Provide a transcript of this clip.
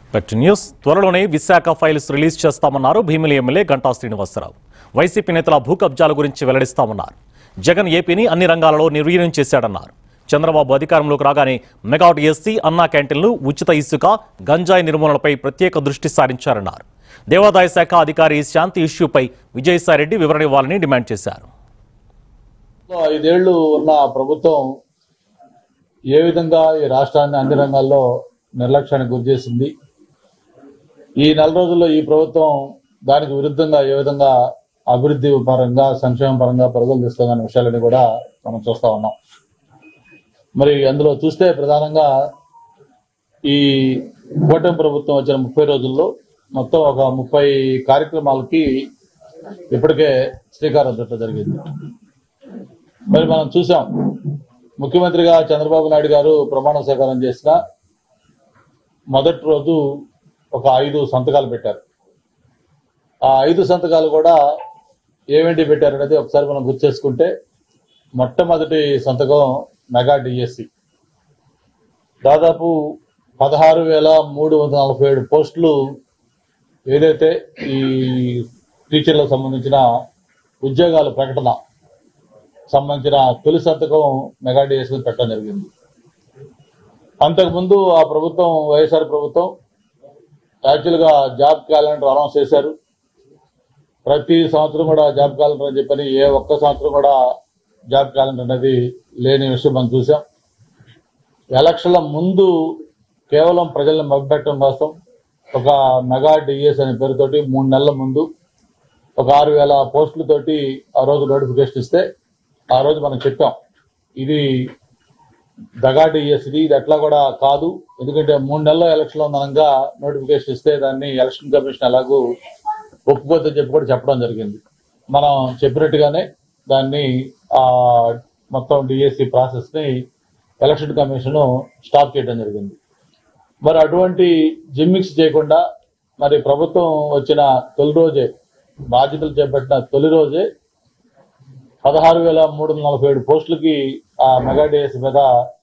పెట్ news త్వరలోనే Visakha files release చేస్తామన్నారు Bheemili MLA Ganta Srinivasarao YCP నేతల భూ కబ్జాల గురించి వెల్లడిస్తామన్నారు జగన్ ఏపీని అన్ని రంగాలలో నిర్వీర్యం చేశాడన్నారు చంద్రబాబు అధికారంలోకి రాగానే మెగాట్ ఎస్సీ అన్నా క్యాంటీన్లు ఉచిత ఇసుక గంజాయి నిర్మూలనపై ప్రత్యేక దృష్టి సారించారన్నారు దేవాదాయ శాఖ అధికారి శాంతి ఇష్యూపై విజయసాయిరెడ్డి వివరణ ఇవ్వాలని డిమాండ్ చేశారు లో ఐదేళ్లు ఉన్న ప్రభుత్వం ఏ విధంగా ఈ రాష్ట్రాన్ని అన్ని రంగాల్లో నిర్లక్ష్యానికి గురి చేసింది ఈ నెల రోజుల్లో ఈ ప్రభుత్వం దానికి విరుద్ధంగా ఏ విధంగా అభివృద్ధి పరంగా సంక్షేమ పరంగా పరుగులు తీస్తుందనే విషయాలని కూడా మనం చూస్తా ఉన్నాం మరి అందులో చూస్తే ప్రధానంగా ఈ కూటమి ప్రభుత్వం వచ్చిన ముప్పై రోజుల్లో మొత్తం ఒక ముప్పై కార్యక్రమాలకి ఇప్పటికే శ్రీకారం చుట్టడం జరిగింది మరి మనం చూసాం ముఖ్యమంత్రిగా చంద్రబాబు నాయుడు గారు ప్రమాణ స్వీకారం చేసిన మొదటి రోజు ఒక ఐదు సంతకాలు పెట్టారు ఆ ఐదు సంతకాలు కూడా ఏమేంటి పెట్టారు అనేది ఒకసారి మనం గుర్తు చేసుకుంటే మొట్టమొదటి సంతకం మెగా డిఎస్సి దాదాపు పదహారు వేల మూడు వందల నలభై ఏడు పోస్టులు ఏదైతే ఈ టీచర్లకు సంబంధించిన ఉద్యోగాల ప్రకటన సంబంధించిన తొలి సంతకం మెగా డిఎస్ పెట్టడం జరిగింది అంతకుముందు ఆ ప్రభుత్వం వైఎస్ఆర్ ప్రభుత్వం యాక్చువల్గా జాబ్ క్యాలెండర్ అనౌన్స్ చేశారు ప్రతి సంవత్సరం కూడా జాబ్ క్యాలెండర్ అని చెప్పని ఏ ఒక్క సంవత్సరం కూడా జాబ్ క్యాలెండర్ అనేది లేని విషయం మనం చూసాం ఎలక్షన్ల ముందు కేవలం ప్రజల్ని మభ్యపెట్టడం కోసం ఒక మెగా డిఎస్ అనే పేరుతోటి మూడు నెలల ముందు ఒక ఆరు వేల పోస్టులతోటి ఆ రోజు నోటిఫికేషన్ ఇస్తే ఆ రోజు మనం చెప్పాం ఇది దగా డిఎస్ ఇది ఇది ఎట్లా కూడా కాదు ఎందుకంటే మూడు నెలల ఎలక్షన్ ఉందనగా నోటిఫికేషన్ ఇస్తే దాన్ని ఎలక్షన్ కమిషన్ ఎలాగూ ఒప్పుకోద్దని చెప్పి కూడా చెప్పడం జరిగింది మనం చెప్పినట్టుగానే దాన్ని ఆ మొత్తం డిఎస్సి ప్రాసెస్ ని ఎలక్షన్ కమిషన్ స్టాప్ చేయడం జరిగింది మరి అటువంటి జిమ్మిక్స్ చేయకుండా మరి ప్రభుత్వం వచ్చిన తొలి రోజే బాధ్యతలు చేపట్టిన తొలి రోజే పదహారు వేల మూడు వందల నలభై ఏడు పోస్టులకి ఆ మెగా డిఎస్ మీద